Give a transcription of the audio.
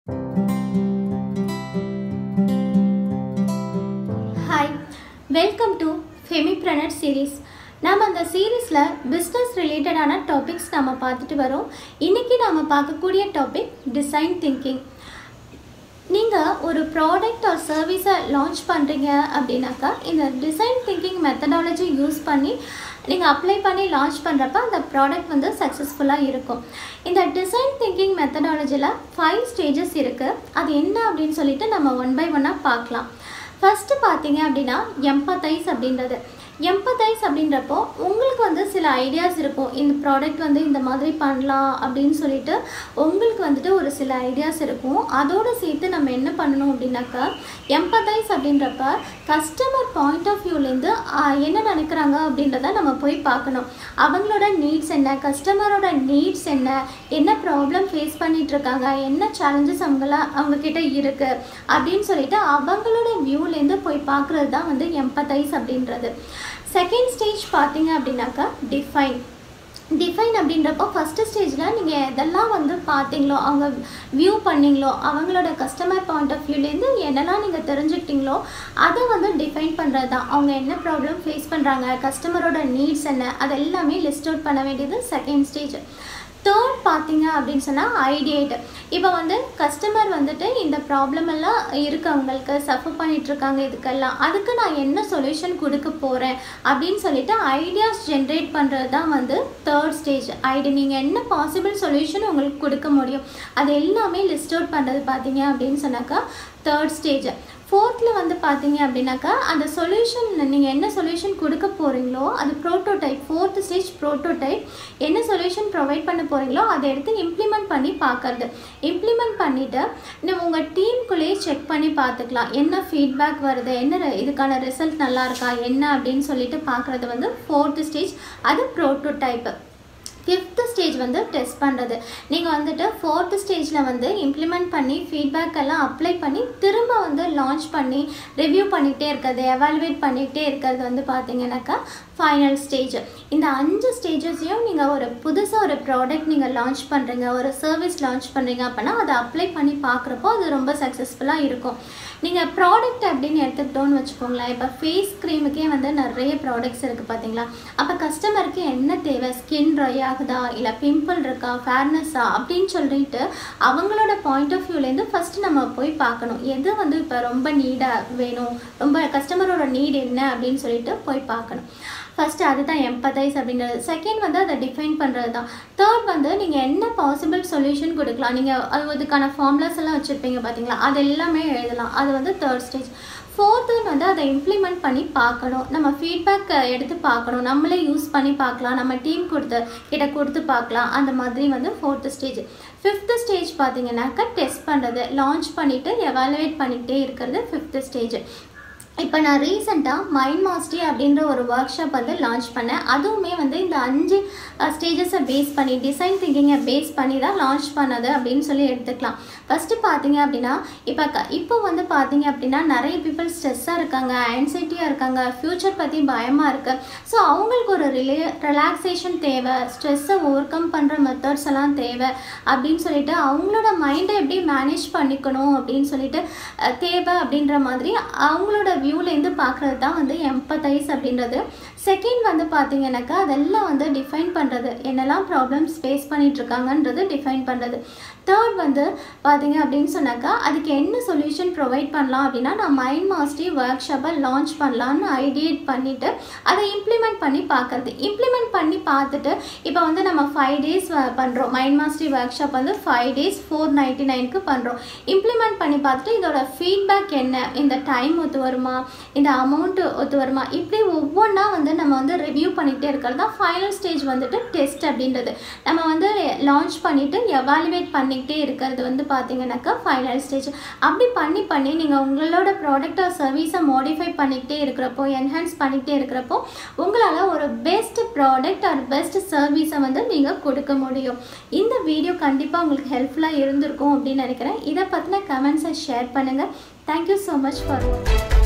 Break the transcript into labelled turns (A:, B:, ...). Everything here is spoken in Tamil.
A: ஹாய் வெல்கம் டு ஃபெமிப்ரனட் சீரீஸ் நம்ம அந்த சீரீஸில் பிஸ்னஸ் ரிலேட்டடான டாபிக்ஸ் நம்ம பார்த்துட்டு வரோம் இன்றைக்கி நம்ம பார்க்கக்கூடிய டாபிக் டிசைன் திங்கிங் நீங்கள் ஒரு ப்ராடக்ட் ஆர் சர்வீஸை லான்ச் பண்ணுறீங்க அப்படின்னாக்கா இந்த டிசைன் திங்கிங் மெத்தடாலஜி யூஸ் பண்ணி நீங்கள் அப்ளை பண்ணி லான்ச் பண்ணுறப்ப அந்த ப்ராடக்ட் வந்து சக்ஸஸ்ஃபுல்லாக இருக்கும் இந்த டிசைன் திங்கிங் மெத்தடாலஜியில் ஃபைவ் ஸ்டேஜஸ் இருக்குது அது என்ன அப்படின்னு சொல்லிட்டு நம்ம ஒன் பை ஒன்னாக பார்க்கலாம் ஃபஸ்ட்டு பார்த்தீங்க அப்படின்னா எம்பத்தைஸ் அப்படின்றது எம்பத்தைஸ் அப்படின்றப்போ உங்களுக்கு வந்து சில ஐடியாஸ் இருக்கும் இந்த ப்ராடக்ட் வந்து இந்த மாதிரி பண்ணலாம் அப்படின்னு சொல்லிட்டு உங்களுக்கு வந்துட்டு ஒரு சில ஐடியாஸ் இருக்கும் அதோடு சேர்த்து நம்ம என்ன பண்ணணும் அப்படின்னாக்கா எம்பத்தைஸ் அப்படின்றப்ப கஸ்டமர் பாயிண்ட் ஆஃப் வியூலேருந்து என்ன நினைக்கிறாங்க அப்படின்றத நம்ம போய் பார்க்கணும் அவங்களோட நீட்ஸ் என்ன கஸ்டமரோட நீட்ஸ் என்ன என்ன ப்ராப்ளம் ஃபேஸ் பண்ணிட்டு இருக்காங்க என்ன சேலஞ்சஸ் அவங்கள அவங்கக்கிட்ட இருக்குது அப்படின்னு சொல்லிட்டு அவங்களோட வியூலேருந்து போய் பார்க்குறது தான் வந்து எம்பத்தைஸ் அப்படின்றது செகண்ட் ஸ்டேஜ் பார்த்தீங்க அப்படின்னாக்கா டிஃபைன் டிஃபைன் அப்படின்றப்போ ஃபஸ்ட்டு ஸ்டேஜில் நீங்கள் எதெல்லாம் வந்து பார்த்தீங்களோ அவங்க வியூ பண்ணீங்களோ அவங்களோட கஸ்டமர் பாயிண்ட் ஆஃப் வியூலேருந்து என்னெல்லாம் நீங்கள் தெரிஞ்சுக்கிட்டீங்களோ அதை வந்து டிஃபைன் பண்ணுறது தான் அவங்க என்ன ப்ராப்ளம் ஃபேஸ் பண்ணுறாங்க கஸ்டமரோட நீட்ஸ் என்ன அது எல்லாமே லிஸ்ட் அவுட் பண்ண வேண்டியது செகண்ட் ஸ்டேஜ் தேர்ட் பார்த்தீங்க அப்படின்னு சொன்னால் ஐடியேட் இப்போ வந்து கஸ்டமர் வந்துட்டு இந்த ப்ராப்ளம் எல்லாம் இருக்கு அவங்களுக்கு சஃபர் பண்ணிகிட்ருக்காங்க இதுக்கெல்லாம் அதுக்கு நான் என்ன சொல்யூஷன் கொடுக்க போகிறேன் அப்படின்னு சொல்லிட்டு ஐடியாஸ் ஜென்ரேட் பண்ணுறது தான் வந்து தேர்ட் ஸ்டேஜ் ஐடி நீங்கள் என்ன பாசிபிள் சொல்யூஷன் உங்களுக்கு கொடுக்க முடியும் அது எல்லாமே லிஸ்ட் அவுட் பண்ணுறது பார்த்தீங்க அப்படின்னு சொன்னாக்கா தேர்ட் ஸ்டேஜ் ஃபோர்த்தில் வந்து பார்த்தீங்க அப்படின்னாக்கா அந்த சொல்யூஷன் நீங்கள் என்ன சொல்யூஷன் கொடுக்க போகிறீங்களோ அது ப்ரோட்டோடைப் ஃபோர்த் ஸ்டேஜ் ப்ரோட்டோடைப் என்ன சொல்யூஷன் ப்ரொவைட் பண்ண போகிறீங்களோ அதை எடுத்து இம்ப்ளிமெண்ட் பண்ணி பார்க்கறது இம்ப்ளிமெண்ட் பண்ணிவிட்டு நம்ம உங்கள் டீமுக்குள்ளேயே செக் பண்ணி பார்த்துக்கலாம் என்ன ஃபீட்பேக் வருது என்ன இதுக்கான ரிசல்ட் நல்லா இருக்கா என்ன அப்படின்னு சொல்லிட்டு பார்க்குறது வந்து ஃபோர்த்து ஸ்டேஜ் அது ப்ரோட்டோடைப்பு ஃபிஃப்த்து ஸ்டேஜ் வந்து டெஸ்ட் பண்ணுறது நீங்கள் வந்துட்டு ஃபோர்த்து ஸ்டேஜில் வந்து இம்ப்ளிமெண்ட் பண்ணி ஃபீட்பேக் எல்லாம் அப்ளை பண்ணி திரும்ப வந்து லான்ச் பண்ணி ரிவ்யூ பண்ணிகிட்டே இருக்கிறது எவாலுவேட் பண்ணிகிட்டே இருக்கிறது வந்து பார்த்தீங்கன்னாக்கா ஃபைனல் ஸ்டேஜ் இந்த அஞ்சு ஸ்டேஜஸையும் நீங்கள் ஒரு புதுசாக ஒரு ப்ராடக்ட் நீங்கள் லான்ச் பண்ணுறீங்க ஒரு சர்வீஸ் லான்ச் பண்ணுறீங்க அப்படின்னா அதை அப்ளை பண்ணி பார்க்குறப்போ அது ரொம்ப சக்ஸஸ்ஃபுல்லாக இருக்கும் நீங்கள் ப்ராடக்ட் அப்படின்னு எடுத்துக்கிட்டோன்னு வச்சுக்கோங்களேன் இப்போ ஃபேஸ் க்ரீமுக்கே வந்து நிறைய ப்ராடக்ட்ஸ் இருக்குது பார்த்தீங்களா அப்போ கஸ்டமருக்கு என்ன தேவை ஸ்கின் ட்ரை ஆகுதா இல்லை பிம்பிள் இருக்கா ஃபேர்னஸ்ஸா அப்படின்னு சொல்லிட்டு அவங்களோட பாயிண்ட் ஆஃப் வியூலேருந்து ஃபஸ்ட்டு நம்ம போய் பார்க்கணும் எது வந்து இப்போ ரொம்ப நீடாக வேணும் ரொம்ப கஸ்டமரோட நீட் என்ன அப்படின்னு சொல்லிட்டு போய் பார்க்கணும் ஃபஸ்ட்டு அதுதான் எம்பத்தைஸ் அப்படின்றது செகண்ட் வந்து அதை டிஃபைன் பண்ணுறது தான் தேர்ட் வந்து நீங்கள் என்ன பாசிபிள் சொல்யூஷன் கொடுக்கலாம் நீங்கள் அது அதுக்கான ஃபார்முலாஸ் எல்லாம் வச்சுருப்பீங்க பார்த்தீங்களா அது எல்லாமே எழுதலாம் அது வந்து தேர்ட் ஸ்டேஜ் ஃபோர்த்து வந்து அதை இம்ப்ளிமெண்ட் பண்ணி பார்க்கணும் நம்ம ஃபீட்பேக் எடுத்து பார்க்கணும் நம்மளே யூஸ் பண்ணி பார்க்கலாம் நம்ம டீம் கொடுத்து கிட்ட கொடுத்து பார்க்கலாம் அந்த மாதிரி வந்து ஃபோர்த்து ஸ்டேஜ் ஃபிஃப்த்து ஸ்டேஜ் பார்த்தீங்கன்னாக்கா டெஸ்ட் பண்ணுறது லான்ச் பண்ணிவிட்டு எவாலுவேட் பண்ணிக்கிட்டே இருக்கிறது ஃபிஃப்த்து ஸ்டேஜ் இப்போ நான் ரீசெண்டாக மைண்ட் மாஸ்டரி அப்படின்ற ஒரு ஒர்க் ஷாப் வந்து லான்ச் பண்ணேன் அதுவுமே வந்து இந்த அஞ்சு ஸ்டேஜஸை பேஸ் பண்ணி டிசைன் திங்கிங்கை பேஸ் பண்ணி தான் லான்ச் பண்ணது அப்படின்னு சொல்லி எடுத்துக்கலாம் ஃபஸ்ட்டு பார்த்தீங்க அப்படின்னா இப்போ க இப்போ வந்து பார்த்தீங்க அப்படின்னா நிறைய பீப்புள் ஸ்ட்ரெஸ்ஸாக இருக்காங்க ஆன்சைட்டியாக இருக்காங்க ஃப்யூச்சர் பற்றி பயமாக இருக்குது ஸோ அவங்களுக்கு ஒரு ரிலே ரிலாக்ஸேஷன் தேவை ஸ்ட்ரெஸ்ஸை ஓவர் கம் பண்ணுற மெத்தட்ஸ் எல்லாம் தேவை அப்படின்னு சொல்லிட்டு அவங்களோட மைண்டை எப்படி மேனேஜ் பண்ணிக்கணும் அப்படின்னு சொல்லிட்டு தேவை அப்படின்ற மாதிரி அவங்களோட வியூலேருந்து பார்க்குறது தான் வந்து எம்பத்தைஸ் அப்படின்றது செகண்ட் வந்து பார்த்தீங்கன்னாக்கா அதெல்லாம் வந்து டிஃபைன் பண்ணுறது என்னெல்லாம் ப்ராப்ளம்ஸ் ஃபேஸ் பண்ணிகிட்ருக்காங்கன்றது டிஃபைன் பண்ணுறது தேர்ட் வந்து பார்த்தீங்க அப்படின்னு சொன்னாக்கா அதுக்கு என்ன சொல்யூஷன் ப்ரொவைட் பண்ணலாம் அப்படின்னா நான் மைண்ட் மாஸ்டரி ஒர்க் ஷாப்பை லான்ச் பண்ணலான்னு ஐடியேட் பண்ணிவிட்டு அதை இம்ப்ளிமெண்ட் பண்ணி பார்க்குறது இம்ப்ளிமெண்ட் பண்ணி பார்த்துட்டு இப்போ வந்து நம்ம ஃபைவ் டேஸ் பண்ணுறோம் மைண்ட் மாஸ்டரி ஒர்க் ஷாப் வந்து ஃபைவ் டேஸ் ஃபோர் நைன்ட்டி நைனுக்கு பண்ணுறோம் இம்ப்ளிமெண்ட் பண்ணி பார்த்துட்டு இதோட ஃபீட்பேக் என்ன இந்த டைம் ஒத்து வருமா இந்த அமௌண்ட்டு ஒத்து வருமா இப்படி ஒவ்வொன்றா வந்து நம்ம வந்து ரிவ்யூ பண்ணிகிட்டே இருக்கிறது தான் ஃபைனல் ஸ்டேஜ் வந்துட்டு டெஸ்ட் அப்படின்றது நம்ம வந்து லான்ச் பண்ணிவிட்டு எவாலுவேட் பண்ணிக்கிட்டே இருக்கிறது வந்து பார்த்தீங்கன்னாக்கா ஃபைனல் ஸ்டேஜ் அப்படி பண்ணி பண்ணி நீங்கள் உங்களோட ப்ராடக்ட் ஆர் சர்வீஸை மாடிஃபை பண்ணிக்கிட்டே இருக்கிறப்போ என்ஹான்ஸ் பண்ணிக்கிட்டே இருக்கிறப்போ உங்களால் ஒரு பெஸ்ட் ப்ராடக்ட் ஆர் பெஸ்ட் சர்வீஸை வந்து நீங்கள் கொடுக்க முடியும் இந்த வீடியோ கண்டிப்பாக உங்களுக்கு ஹெல்ப்ஃபுல்லாக இருந்திருக்கும் அப்படின்னு நினைக்கிறேன் இதை பற்றின கமெண்ட்ஸை ஷேர் பண்ணுங்கள் தேங்க்யூ ஸோ மச் ஃபார் வாட்சிங்